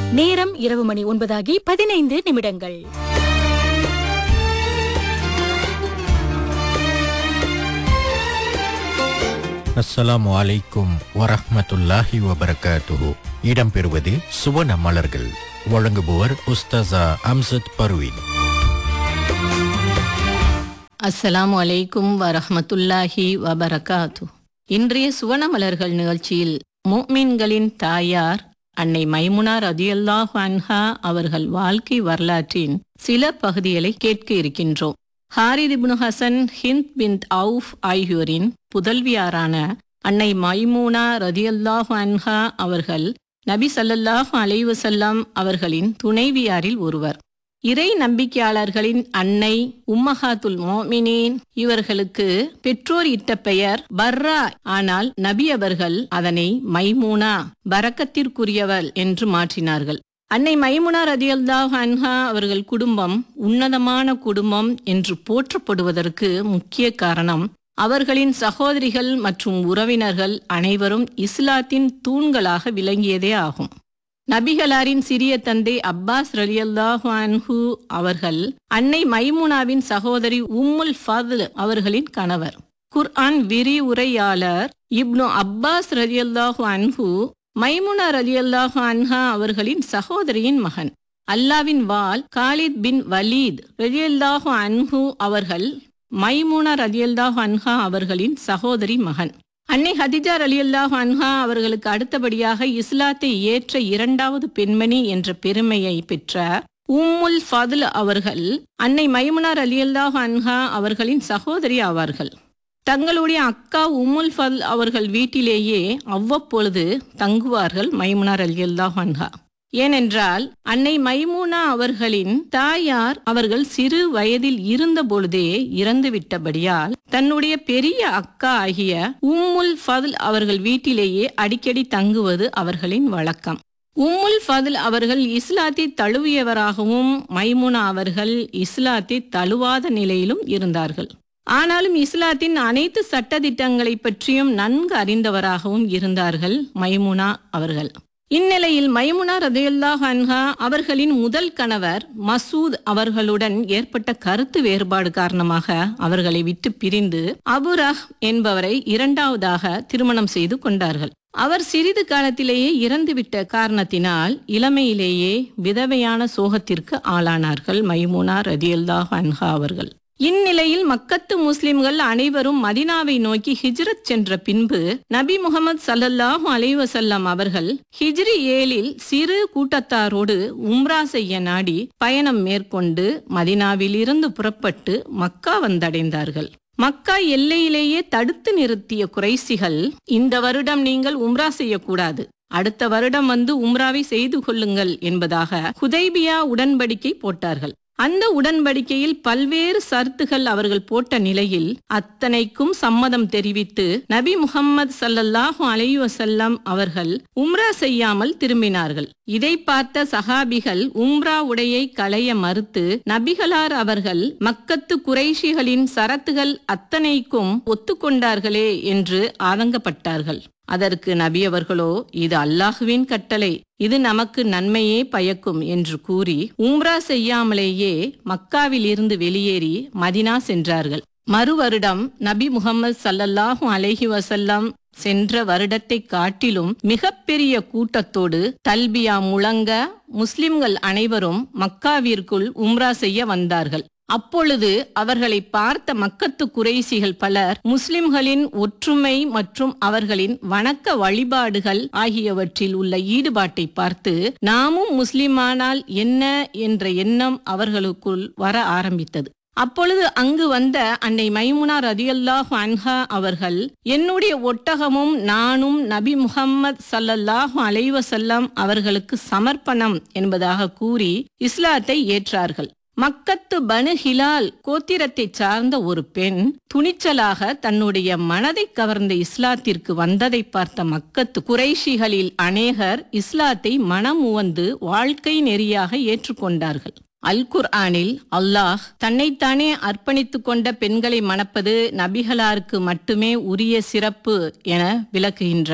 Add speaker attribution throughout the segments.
Speaker 1: நேரம் இரவு மணி ஒன்பதாகி பதினைந்து நிமிடங்கள்
Speaker 2: அஸ்ஸலாமு அலைக்கும் வரஹ்மத்துல்லாஹி வபரகாத்துஹு இடம்பெறுவது சுவன மலர்கள் வழங்குபவர் உஸ்தாசா அம்சத் பர்வீன்
Speaker 3: அஸ்ஸலாமு அலைக்கும் வரஹ்மத்துல்லாஹி வபரகாத்து இன்றைய சுவனமலர்கள் நிகழ்ச்சியில் முஃமின்களின் தாயார் அன்னை மைமுனா ரதியல்லாஹு அன்ஹா அவர்கள் வாழ்க்கை வரலாற்றின் சில பகுதிகளை கேட்க இருக்கின்றோம் Harith ibn Hasan Hind bin Awf ஆகியோரின் புதல்வியாரான அன்னை மைமூனா ரதியல்லாஹு அன்ஹா அவர்கள் நபி ஸல்லல்லாஹு அலைஹி வஸல்லம் அவர்களின் துணைவியாரில் ஒருவர் இறை நம்பிக்கையாளர்களின் அன்னை உம்மஹாத்துல் மோமினீன் இவர்களுக்கு பெற்றோர் இட்ட பெயர் பர்ரா ஆனால் நபி அவர்கள் அதனை மைமூனா பரக்கத்திற்குரியவள் என்று மாற்றினார்கள் அன்னை மைமுனா ரதியல்லாஹ் அன்ஹா அவர்கள் குடும்பம் உன்னதமான குடும்பம் என்று போற்றப்படுவதற்கு முக்கிய காரணம் அவர்களின் சகோதரிகள் மற்றும் உறவினர்கள் அனைவரும் இஸ்லாத்தின் தூண்களாக விளங்கியதே ஆகும் நபிகளாரின் சிறிய தந்தை அப்பாஸ் ரலியல்லாஹு அன்ஹு அவர்கள் அன்னை மைமுனாவின் சகோதரி உம்முல் ஃபதுல் அவர்களின் கணவர் குர்ஆன் விரிவுரையாளர் இப்னு அப்பாஸ் ரலியல்லாஹு அன்ஹு மைமுனா ரலியல்லாஹு அன்ஹா அவர்களின் சகோதரியின் மகன் அல்லாவின் வால் காலித் பின் வலீத் ரலியல்லாஹு அன்ஹு அவர்கள் மைமுனா ரலியல்லாஹு அன்ஹா அவர்களின் சகோதரி மகன் அன்னை ஹதிஜா ரலியல்லாஹு அன்ஹா அவர்களுக்கு அடுத்தபடியாக இஸ்லாத்தை ஏற்ற இரண்டாவது பெண்மணி என்ற பெருமையை பெற்ற உம்முல் ஃபதுல் அவர்கள் அன்னை மைமுனா ரலியல்லாஹு அன்ஹா அவர்களின் சகோதரி ஆவார்கள் தங்களுடைய அக்கா உம்முல் ஃபதுல் அவர்கள் வீட்டிலேயே அவ்வப்பொழுது தங்குவார்கள் மைமுனா ரலியல்லாஹு அன்ஹா ஏனென்றால் அன்னை மைமூனா அவர்களின் தாயார் அவர்கள் சிறு வயதில் இருந்த பொழுதே இறந்துவிட்டபடியால் தன்னுடைய பெரிய அக்கா ஆகிய உம்முல் ஃபதுல் அவர்கள் வீட்டிலேயே அடிக்கடி தங்குவது அவர்களின் வழக்கம் உம்முல் ஃபதுல் அவர்கள் இஸ்லாத்தை தழுவியவராகவும் மைமுனா அவர்கள் இஸ்லாத்தை தழுவாத நிலையிலும் இருந்தார்கள் ஆனாலும் இஸ்லாத்தின் அனைத்து சட்டதிட்டங்களை பற்றியும் நன்கு அறிந்தவராகவும் இருந்தார்கள் மைமுனா அவர்கள் இந்நிலையில் மைமுனா ரதையுல்லாஹ் அன்ஹா அவர்களின் முதல் கணவர் மசூத் அவர்களுடன் ஏற்பட்ட கருத்து வேறுபாடு காரணமாக அவர்களை விட்டு பிரிந்து அபுரஹ் என்பவரை இரண்டாவதாக திருமணம் செய்து கொண்டார்கள் அவர் சிறிது காலத்திலேயே இறந்துவிட்ட காரணத்தினால் இளமையிலேயே விதவையான சோகத்திற்கு ஆளானார்கள் மைமுனா ரதியுல்லாஹ் அன்ஹா அவர்கள் இந்நிலையில் மக்கத்து முஸ்லிம்கள் அனைவரும் மதினாவை நோக்கி ஹிஜ்ரத் சென்ற பின்பு நபி முகமது சல்லல்லாஹு அலைவசல்லம் அவர்கள் ஹிஜ்ரி ஏழில் சிறு கூட்டத்தாரோடு உம்ரா செய்ய நாடி பயணம் மேற்கொண்டு மதினாவிலிருந்து புறப்பட்டு மக்கா வந்தடைந்தார்கள் மக்கா எல்லையிலேயே தடுத்து நிறுத்திய குறைசிகள் இந்த வருடம் நீங்கள் உம்ரா செய்யக்கூடாது அடுத்த வருடம் வந்து உம்ராவை செய்து கொள்ளுங்கள் என்பதாக ஹுதைபியா உடன்படிக்கை போட்டார்கள் அந்த உடன்படிக்கையில் பல்வேறு சர்த்துகள் அவர்கள் போட்ட நிலையில் அத்தனைக்கும் சம்மதம் தெரிவித்து நபி முகம்மது சல்லல்லாஹு அலைஹி வஸல்லம் அவர்கள் உம்ரா செய்யாமல் திரும்பினார்கள் இதை பார்த்த சஹாபிகள் உம்ரா உடையை களைய மறுத்து நபிகளார் அவர்கள் மக்கத்து குறைஷிகளின் சரத்துகள் அத்தனைக்கும் ஒத்துக்கொண்டார்களே என்று ஆதங்கப்பட்டார்கள் அதற்கு நபி அவர்களோ இது அல்லாஹுவின் கட்டளை இது நமக்கு நன்மையே பயக்கும் என்று கூறி உம்ரா செய்யாமலேயே மக்காவில் இருந்து வெளியேறி மதினா சென்றார்கள் மறு வருடம் நபி முகமது சல்லல்லாஹு அலைஹி வசல்லம் சென்ற வருடத்தை காட்டிலும் மிகப்பெரிய கூட்டத்தோடு தல்பியா முழங்க முஸ்லிம்கள் அனைவரும் மக்காவிற்குள் உம்ரா செய்ய வந்தார்கள் அப்பொழுது அவர்களை பார்த்த மக்கத்து குறைசிகள் பலர் முஸ்லிம்களின் ஒற்றுமை மற்றும் அவர்களின் வணக்க வழிபாடுகள் ஆகியவற்றில் உள்ள ஈடுபாட்டை பார்த்து நாமும் முஸ்லிமானால் என்ன என்ற எண்ணம் அவர்களுக்குள் வர ஆரம்பித்தது அப்பொழுது அங்கு வந்த அன்னை மைமுனா ரதியல்லாஹு அன்ஹா அவர்கள் என்னுடைய ஒட்டகமும் நானும் நபி முகம்மது சல்லல்லாஹு அலைவசல்லம் அவர்களுக்கு சமர்ப்பணம் என்பதாக கூறி இஸ்லாத்தை ஏற்றார்கள் மக்கத்து பனு ஹிலால் கோத்திரத்தைச் சார்ந்த ஒரு பெண் துணிச்சலாக தன்னுடைய மனதை கவர்ந்த இஸ்லாத்திற்கு வந்ததை பார்த்த மக்கத்து குறைஷிகளில் அநேகர் இஸ்லாத்தை மனம் உவந்து வாழ்க்கை நெறியாக ஏற்றுக்கொண்டார்கள் அல் குர்ஆனில் அல்லாஹ் தன்னைத்தானே அர்ப்பணித்துக் கொண்ட பெண்களை மணப்பது நபிகளாருக்கு மட்டுமே உரிய சிறப்பு என விளக்குகின்றான்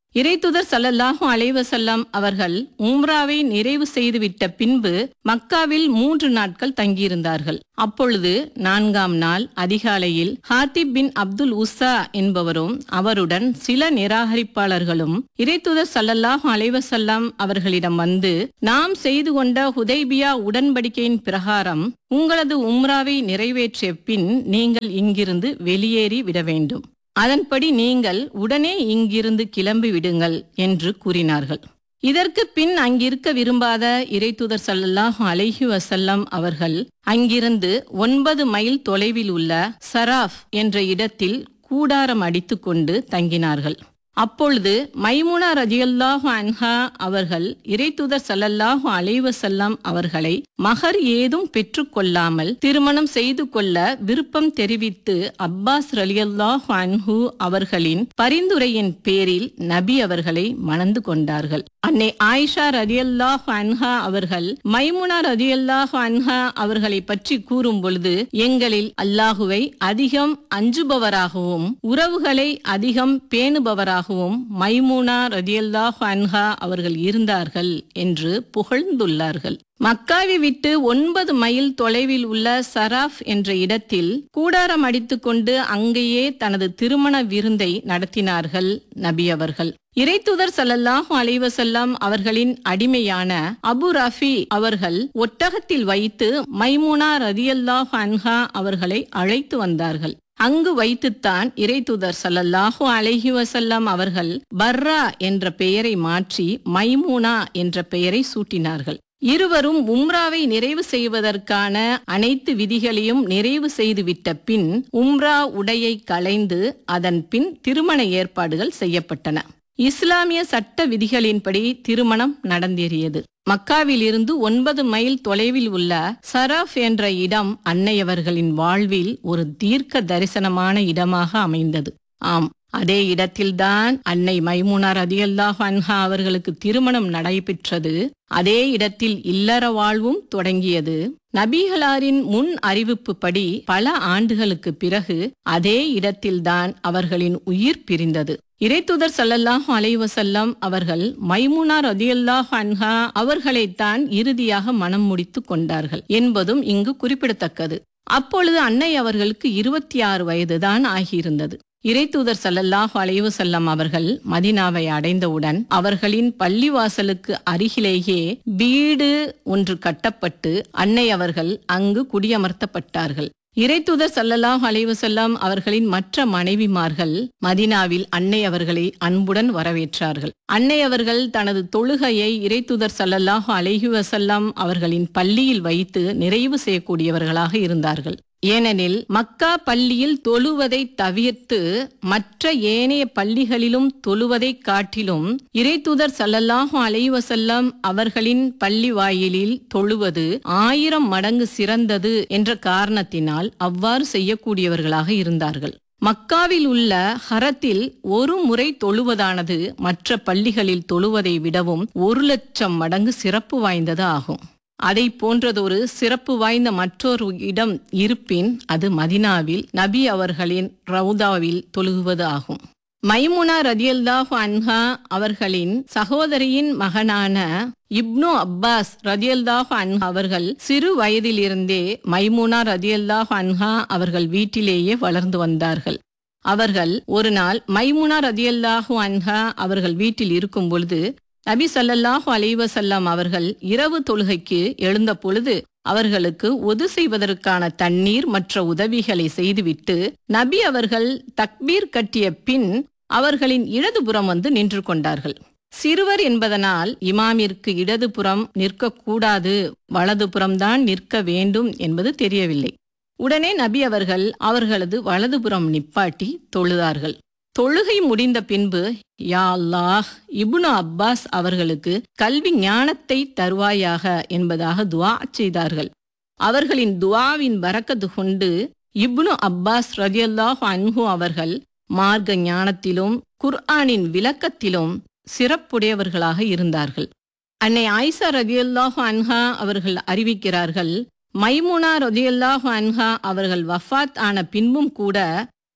Speaker 3: இறைத்துதர் ஸல்லல்லாஹு அலைஹி வஸல்லம் அவர்கள் உம்ராவை நிறைவு செய்துவிட்ட பின்பு மக்காவில் மூன்று நாட்கள் தங்கியிருந்தார்கள் அப்பொழுது நான்காம் நாள் அதிகாலையில் ஹாத்திப் பின் அப்துல் உஸா என்பவரும் அவருடன் சில நிராகரிப்பாளர்களும் இறைத்துதர் ஸல்லல்லாஹு அலைஹி வஸல்லம் அவர்களிடம் வந்து நாம் செய்து கொண்ட ஹுதைபியா உடன்படிக்கையின் பிரகாரம் உங்களது உம்ராவை நிறைவேற்றிய பின் நீங்கள் இங்கிருந்து வெளியேறி விட வேண்டும் அதன்படி நீங்கள் உடனே இங்கிருந்து கிளம்பி விடுங்கள் என்று கூறினார்கள் இதற்கு பின் அங்கிருக்க விரும்பாத இறைத்துதர் ஸல்லல்லாஹு அலைஹி வஸல்லம் அவர்கள் அங்கிருந்து ஒன்பது மைல் தொலைவில் உள்ள சராஃப் என்ற இடத்தில் கூடாரம் அடித்துக்கொண்டு தங்கினார்கள் அப்பொழுது மைமுனா ரஜியல்லாஹு அன்ஹா அவர்கள் இறைத்துதர் ஸல்லல்லாஹு அலைஹி வஸல்லம் அவர்களை மகர் ஏதும் பெற்றுக்கொள்ளாமல் திருமணம் செய்து கொள்ள விருப்பம் தெரிவித்து அப்பாஸ் ரலியல்லாஹு அன்ஹு அவர்களின் பரிந்துரையின் பேரில் நபி அவர்களை மணந்து கொண்டார்கள் அன்னை ஆயிஷா ரதியல்லாஹு அன்ஹா அவர்கள் மைமுனா ரதியல்லாஹு அன்ஹா அவர்களை பற்றி கூறும் பொழுது எங்களில் அல்லாஹுவை அதிகம் அஞ்சுபவராகவும் உறவுகளை அதிகம் பேணுபவராகவும் மைமுனா ரதியல்லாஹு அன்ஹா அவர்கள் இருந்தார்கள் என்று புகழ்ந்துள்ளார்கள் மக்காவை விட்டு ஒன்பது மைல் தொலைவில் உள்ள சராஃப் என்ற இடத்தில் கூடாரம் அடித்துக்கொண்டு அங்கேயே தனது திருமண விருந்தை நடத்தினார்கள் நபி அவர்கள் இறைத்துதர் ஸல்லல்லாஹு அலைஹி வஸல்லம் அவர்களின் அடிமையான அபு ரஃபி அவர்கள் ஒட்டகத்தில் வைத்து மைமுனா ரதியல்லாஹு அன்ஹா அவர்களை அழைத்து வந்தார்கள் அங்கு வைத்துத்தான் இறைத்துதர் ஸல்லல்லாஹு அலைஹி வஸல்லம் அவர்கள் பர்ரா என்ற பெயரை மாற்றி மைமூனா என்ற பெயரை சூட்டினார்கள் இருவரும் உம்ராவை நிறைவு செய்வதற்கான அனைத்து விதிகளையும் நிறைவு செய்துவிட்ட பின் உம்ரா உடையை களைந்து அதன் பின் திருமண ஏற்பாடுகள் செய்யப்பட்டன இஸ்லாமிய சட்ட விதிகளின்படி திருமணம் நடந்தேறியது மக்காவில் இருந்து ஒன்பது மைல் தொலைவில் உள்ள சராஃப் என்ற இடம் அன்னையவர்களின் வாழ்வில் ஒரு தீர்க்க தரிசனமான இடமாக அமைந்தது ஆம் அதே இடத்தில்தான் அன்னை மைமுனார் ரதியல்லாஹு அன்ஹா அவர்களுக்கு திருமணம் நடைபெற்றது அதே இடத்தில் இல்லற வாழ்வும் தொடங்கியது நபிகளாரின் முன் அறிவிப்புப்படி பல ஆண்டுகளுக்கு பிறகு அதே இடத்தில்தான் அவர்களின் உயிர் பிரிந்தது இறைத்துதர் ஸல்லல்லாஹு அலைஹி வஸல்லம் அவர்கள் மைமுனா ரதியல்லாஹு அன்ஹா அவர்களைத்தான் இறுதியாக மனம் முடித்து கொண்டார்கள் என்பதும் இங்கு குறிப்பிடத்தக்கது அப்பொழுது அன்னை அவர்களுக்கு இருபத்தி ஆறு வயதுதான் ஆகியிருந்தது இறைத்தூதர் ஸல்லல்லாஹு அலைஹி வஸல்லம் அவர்கள் மதினாவை அடைந்தவுடன் அவர்களின் பள்ளிவாசலுக்கு அருகிலேயே வீடு ஒன்று கட்டப்பட்டு அன்னை அவர்கள் அங்கு குடியமர்த்தப்பட்டார்கள் இறைத்தூதர் ஸல்லல்லாஹு அலைஹி வஸல்லம் அவர்களின் மற்ற மனைவிமார்கள் மதினாவில் அன்னை அவர்களை அன்புடன் வரவேற்றார்கள் அன்னை அவர்கள் தனது தொழுகையை இறைத்தூதர் ஸல்லல்லாஹு அலைஹி வஸல்லம் அவர்களின் பள்ளியில் வைத்து நிறைவு செய்யக்கூடியவர்களாக இருந்தார்கள் ஏனெனில் மக்கா பள்ளியில் தொழுவதை தவிர்த்து மற்ற ஏனைய பள்ளிகளிலும் தொழுவதை காட்டிலும் இறைத்தூதர் ஸல்லல்லாஹு அலைஹி வஸல்லம் அவர்களின் பள்ளி வாயிலில் தொழுவது ஆயிரம் மடங்கு சிறந்தது என்ற காரணத்தினால் அவ்வாறு செய்யக்கூடியவர்களாக இருந்தார்கள் மக்காவில் உள்ள ஹரத்தில் ஒரு முறை தொழுவதானது மற்ற பள்ளிகளில் தொழுவதை விடவும் ஒரு லட்சம் மடங்கு சிறப்பு வாய்ந்தது ஆகும் அதை போன்றதொரு சிறப்பு வாய்ந்த மற்றொரு இடம் இருப்பின் அது மதினாவில் நபி அவர்களின் ரவுதாவில் தொழுகுவது ஆகும் மைமுனா ரதியல்லாஹு அன்ஹா அவர்களின் சகோதரியின் மகனான இப்னு அப்பாஸ் ரதியல்லாஹு அன்ஹா அவர்கள் சிறு வயதிலிருந்தே மைமுனா ரதியல்லாஹு அன்ஹா அவர்கள் வீட்டிலேயே வளர்ந்து வந்தார்கள் அவர்கள் ஒரு நாள் மைமுனா ரதியல்லாஹு அன்ஹா அவர்கள் வீட்டில் இருக்கும் பொழுது நபி ஸல்லல்லாஹு அலைஹி வஸல்லம் அவர்கள் இரவு தொழுகைக்கு எழுந்த பொழுது அவர்களுக்கு ஒது செய்வதற்கான தண்ணீர் மற்ற உதவிகளை செய்துவிட்டு நபி அவர்கள் தக்பீர் கட்டிய பின் அவர்களின் இடதுபுறம் வந்து நின்று கொண்டார்கள் சிறுவர் என்பதனால் இமாமிற்கு இடதுபுறம் நிற்கக்கூடாது வலதுபுறம்தான் நிற்க வேண்டும் என்பது தெரியவில்லை உடனே நபி அவர்கள் அவர்களது வலதுபுறம் நிப்பாட்டி தொழுதார்கள் தொழுகை முடிந்த பின்பு யா அல்லாஹ் இப்னு அப்பாஸ் அவர்களுக்கு கல்வி ஞானத்தை தருவாயாக என்பதாக துவா செய்தார்கள் அவர்களின் துவாவின் பரக்கத்து கொண்டு இப்னு அப்பாஸ் ரதியல்லாஹு அன்ஹு அவர்கள் மார்க்க ஞானத்திலும் குர்ஆனின் விளக்கத்திலும் சிறப்புடையவர்களாக இருந்தார்கள் அன்னை ஆயிஷா ரதியல்லாஹு அன்ஹா அவர்கள் அறிவிக்கிறார்கள் மைமுனா ரதியல்லாஹு அன்ஹா அவர்கள் வஃபாத் ஆன பின்பும் கூட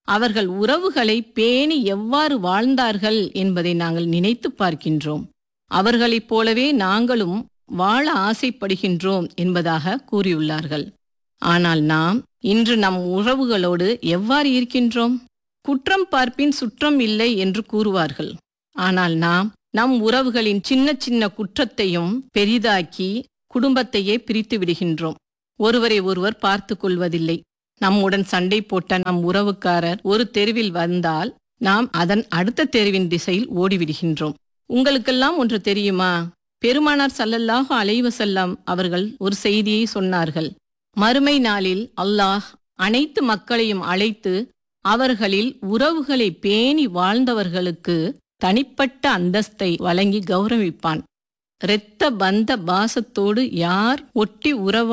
Speaker 3: அவர்கள் உறவுகளை பேணி எவ்வாறு வாழ்ந்தார்கள் என்பதை நாங்கள் நினைத்து பார்க்கின்றோம் அவர்களைப் போலவே நாங்களும் வாழ ஆசைப்படுகின்றோம் என்பதாக கூறியுள்ளார்கள் ஆனால் நாம் இன்று நம் உறவுகளோடு எவ்வாறு இருக்கின்றோம் குற்றம் பார்ப்பின் சுற்றம் இல்லை என்று கூறுவார்கள் ஆனால் நாம் நம் உறவுகளின் சின்ன சின்ன குற்றத்தையும் பெரிதாக்கி குடும்பத்தையே பிரித்து விடுகின்றோம் ஒருவரை ஒருவர் பார்த்து கொள்வதில்லை நம்முடன் சண்டை போட்ட நம் உறவுக்காரர் ஒரு தெருவில் வந்தால் நாம் அதன் அடுத்த தெருவின் திசையில் ஓடிவிடுகின்றோம் உங்களுக்கெல்லாம் ஒன்று தெரியுமா பெருமானார் சல்லல்லாஹு அலைவசல்லம் அவர்கள் ஒரு செய்தியை சொன்னார்கள் மறுமை நாளில் அல்லாஹ் அனைத்து மக்களையும் அழைத்து அவர்களில் உறவுகளை பேணி வாழ்ந்தவர்களுக்கு தனிப்பட்ட அந்தஸ்தை வழங்கி கௌரவிப்பான் இரத்த பந்த பாசத்தோடு யார் ஒட்டி உறவா